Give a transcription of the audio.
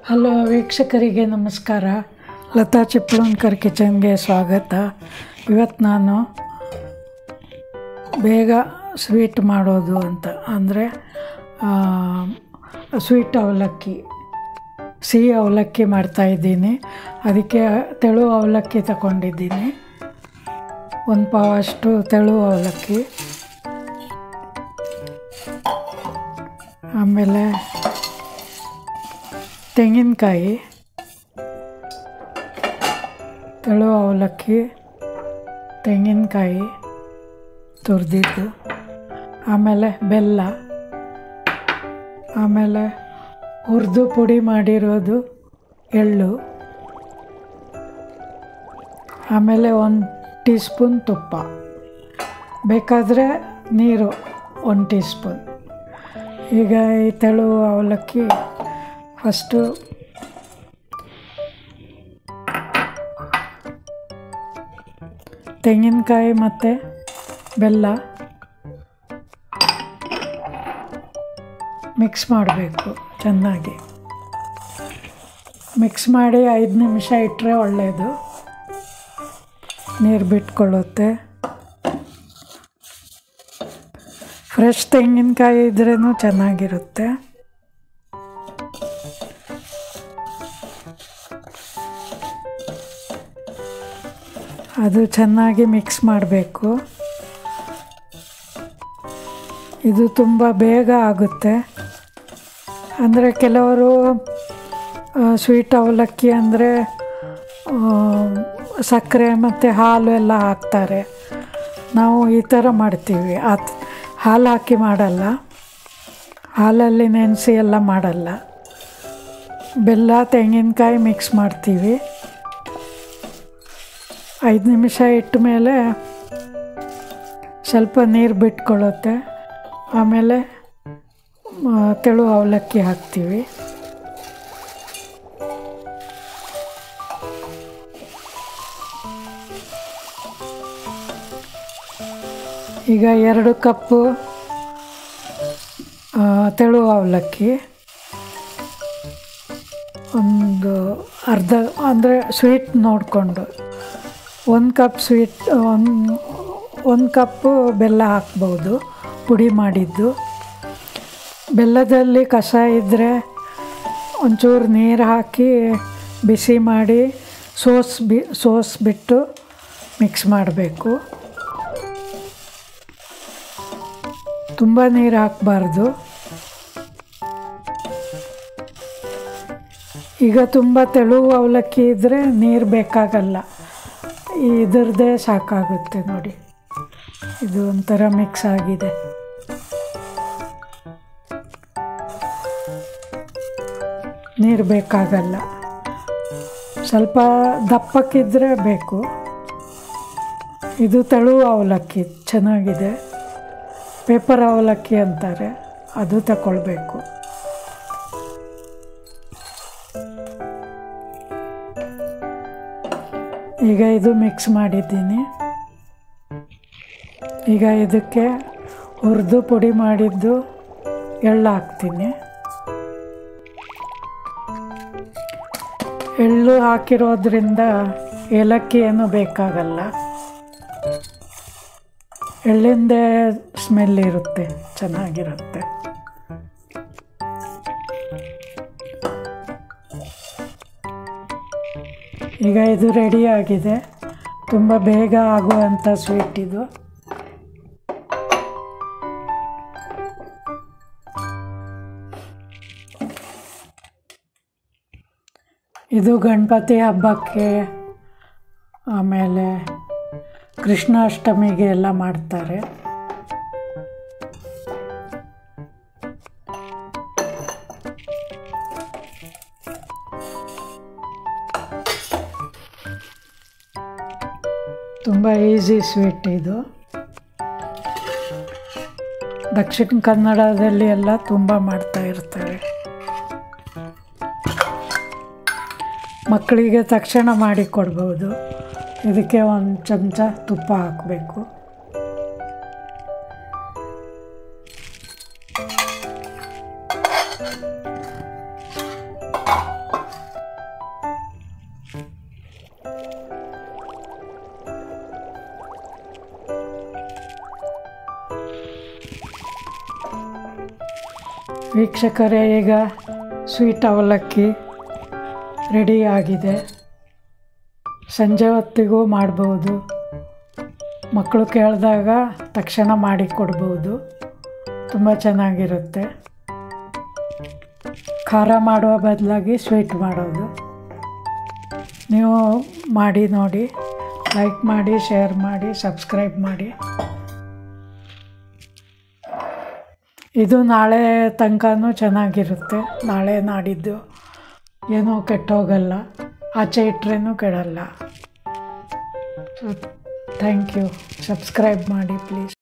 hello ವೀಕ್ಷಕರಿಗೆ ನಮಸ್ಕಾರ ಲತಾ ಚಿಪ್ಲೂನ್ಕರ್ ಕಿಚನ್ಗೆ ಸ್ವಾಗತ ಇವತ್ತು ನಾನು ಬೇಗ ಸ್ವೀಟ್ ಮಾಡೋದು ಅಂತ ಅಂದರೆ ಸ್ವೀಟ್ ಅವಲಕ್ಕಿ ಸಿಹಿ ಅವಲಕ್ಕಿ ಮಾಡ್ತಾಯಿದ್ದೀನಿ ಅದಕ್ಕೆ ತೆಳು ಅವಲಕ್ಕಿ ತಗೊಂಡಿದ್ದೀನಿ ಒಂದು ಪಾವಷ್ಟು ತೆಳು ಅವಲಕ್ಕಿ ಆಮೇಲೆ ತೆಂಗಿನಕಾಯಿ ತೆಳು ಅವಲಕ್ಕಿ ತೆಂಗಿನಕಾಯಿ ತುರಿದಿದ್ದು ಆಮೇಲೆ ಬೆಲ್ಲ ಆಮೇಲೆ ಹುರಿದು ಪುಡಿ ಮಾಡಿರೋದು ಎಳ್ಳು ಆಮೇಲೆ ಒಂದು ಟೀ ಸ್ಪೂನ್ ತುಪ್ಪ ಬೇಕಾದರೆ ನೀರು ಒಂದು ಟೀ ಸ್ಪೂನ್ ಈಗ ಈ ತೆಳು ಅವಲಕ್ಕಿ ಫಸ್ಟು ತೆಂಗಿನಕಾಯಿ ಮತ್ತು ಬೆಲ್ಲ ಮಿಕ್ಸ್ ಮಾಡಬೇಕು ಚೆನ್ನಾಗಿ ಮಿಕ್ಸ್ ಮಾಡಿ ಐದು ನಿಮಿಷ ಇಟ್ಟರೆ ಒಳ್ಳೆಯದು ನೀರು ಬಿಟ್ಕೊಳ್ಳುತ್ತೆ ಫ್ರೆಶ್ ತೆಂಗಿನಕಾಯಿ ಇದ್ರೂ ಚೆನ್ನಾಗಿರುತ್ತೆ ಅದು ಚೆನ್ನಾಗಿ ಮಿಕ್ಸ್ ಮಾಡಬೇಕು ಇದು ತುಂಬ ಬೇಗ ಆಗುತ್ತೆ ಅಂದರೆ ಕೆಲವರು ಸ್ವೀಟ್ ಅವಲಕ್ಕಿ ಅಂದರೆ ಸಕ್ಕರೆ ಮತ್ತು ಹಾಲು ಎಲ್ಲ ಹಾಕ್ತಾರೆ ನಾವು ಈ ಥರ ಮಾಡ್ತೀವಿ ಆ ಹಾಲು ಹಾಕಿ ಮಾಡಲ್ಲ ಹಾಲಲ್ಲಿ ನೆನೆಸಿ ಎಲ್ಲ ಮಾಡಲ್ಲ ಬೆಲ್ಲ ತೆಂಗಿನಕಾಯಿ ಮಿಕ್ಸ್ ಮಾಡ್ತೀವಿ ಐದು ನಿಮಿಷ ಇಟ್ಟ ಮೇಲೆ ಸ್ವಲ್ಪ ನೀರು ಬಿಟ್ಕೊಳ್ಳುತ್ತೆ ಆಮೇಲೆ ತೆಳು ಅವಲಕ್ಕಿ ಹಾಕ್ತೀವಿ ಈಗ ಎರಡು ಕಪ್ಪು ತೆಳು ಅವಲಕ್ಕಿ ಒಂದು ಅರ್ಧ ಅಂದರೆ ಸ್ವೀಟ್ ನೋಡಿಕೊಂಡು ಒಂದು ಕಪ್ ಸ್ವೀಟ್ ಒಂದು ಒಂದು ಕಪ್ಪು ಬೆಲ್ಲ ಹಾಕ್ಬೋದು ಪುಡಿ ಮಾಡಿದ್ದು ಬೆಲ್ಲದಲ್ಲಿ ಕಸ ಇದ್ದರೆ ಒಂಚೂರು ನೀರು ಹಾಕಿ ಬಿಸಿ ಮಾಡಿ ಸೋಸ್ ಬಿ ಸೋಸ್ಬಿಟ್ಟು ಮಿಕ್ಸ್ ಮಾಡಬೇಕು ತುಂಬ ನೀರು ಹಾಕಬಾರ್ದು ಈಗ ತುಂಬ ತೆಳು ಅವಲಕ್ಕಿ ಇದ್ದರೆ ನೀರು ಬೇಕಾಗಲ್ಲ ಇದ್ರದ್ದೇ ಸಾಕಾಗುತ್ತೆ ನೋಡಿ ಇದು ಒಂಥರ ಮಿಕ್ಸ್ ಆಗಿದೆ ನೀರು ಬೇಕಾಗಲ್ಲ ಸ್ವಲ್ಪ ದಪ್ಪಕ್ಕಿದ್ರೆ ಬೇಕು ಇದು ತೆಳು ಅವಲಕ್ಕಿ ಚೆನ್ನಾಗಿದೆ ಪೇಪರ್ ಅವಲಕ್ಕಿ ಅಂತಾರೆ ಅದು ತಗೊಳ್ಬೇಕು ಈಗ ಇದು ಮಿಕ್ಸ್ ಮಾಡಿದ್ದೀನಿ ಈಗ ಇದಕ್ಕೆ ಹುರಿದು ಪುಡಿ ಮಾಡಿದ್ದು ಎಳ್ಳು ಹಾಕ್ತೀನಿ ಎಳ್ಳು ಹಾಕಿರೋದ್ರಿಂದ ಏಲಕ್ಕಿ ಏನು ಬೇಕಾಗಲ್ಲ ಎಳ್ಳಿಂದೇ ಸ್ಮೆಲ್ ಇರುತ್ತೆ ಚೆನ್ನಾಗಿರುತ್ತೆ ಈಗ ಇದು ರೆಡಿ ಆಗಿದೆ ತುಂಬ ಬೇಗ ಆಗುವಂಥ ಸ್ವೀಟ್ ಇದು ಇದು ಗಣಪತಿ ಹಬ್ಬಕ್ಕೆ ಆಮೇಲೆ ಕೃಷ್ಣಾಷ್ಟಮಿಗೆ ಎಲ್ಲ ಮಾಡ್ತಾರೆ ತುಂಬ ಈಸಿ ಸ್ವೀಟ್ ಇದು ದಕ್ಷಿಣ ಕನ್ನಡದಲ್ಲಿ ಎಲ್ಲ ತುಂಬ ಮಾಡ್ತಾ ಇರ್ತಾರೆ ಮಕ್ಕಳಿಗೆ ತಕ್ಷಣ ಮಾಡಿ ಕೊಡ್ಬೋದು ಇದಕ್ಕೆ ಒಂದು ಚಮಚ ತುಪ್ಪ ಹಾಕಬೇಕು ವೀಕ್ಷಕರೇ ಈಗ ಸ್ವೀಟ್ ಅವಲಕ್ಕಿ ರೆಡಿ ಆಗಿದೆ ಸಂಜೆ ಹೊತ್ತಿಗೂ ಮಾಡ್ಬೋದು ಮಕ್ಕಳು ಕೇಳಿದಾಗ ತಕ್ಷಣ ಮಾಡಿ ಕೊಡ್ಬೋದು ತುಂಬ ಚೆನ್ನಾಗಿರುತ್ತೆ ಖಾರ ಮಾಡುವ ಬದಲಾಗಿ ಸ್ವೀಟ್ ಮಾಡೋದು ನೀವು ಮಾಡಿ ನೋಡಿ ಲೈಕ್ ಮಾಡಿ ಶೇರ್ ಮಾಡಿ ಸಬ್ಸ್ಕ್ರೈಬ್ ಮಾಡಿ ಇದು ನಾಳೆ ತನಕನೂ ಚೆನ್ನಾಗಿರುತ್ತೆ ನಾಳೆ ನಾಡಿದ್ದು ಏನೂ ಕೆಟ್ಟೋಗಲ್ಲ ಆಚೆ ಇಟ್ರೇನೂ ಕೆಡಲ್ಲ ಥ್ಯಾಂಕ್ ಯು ಸಬ್ಸ್ಕ್ರೈಬ್ ಮಾಡಿ ಪ್ಲೀಸ್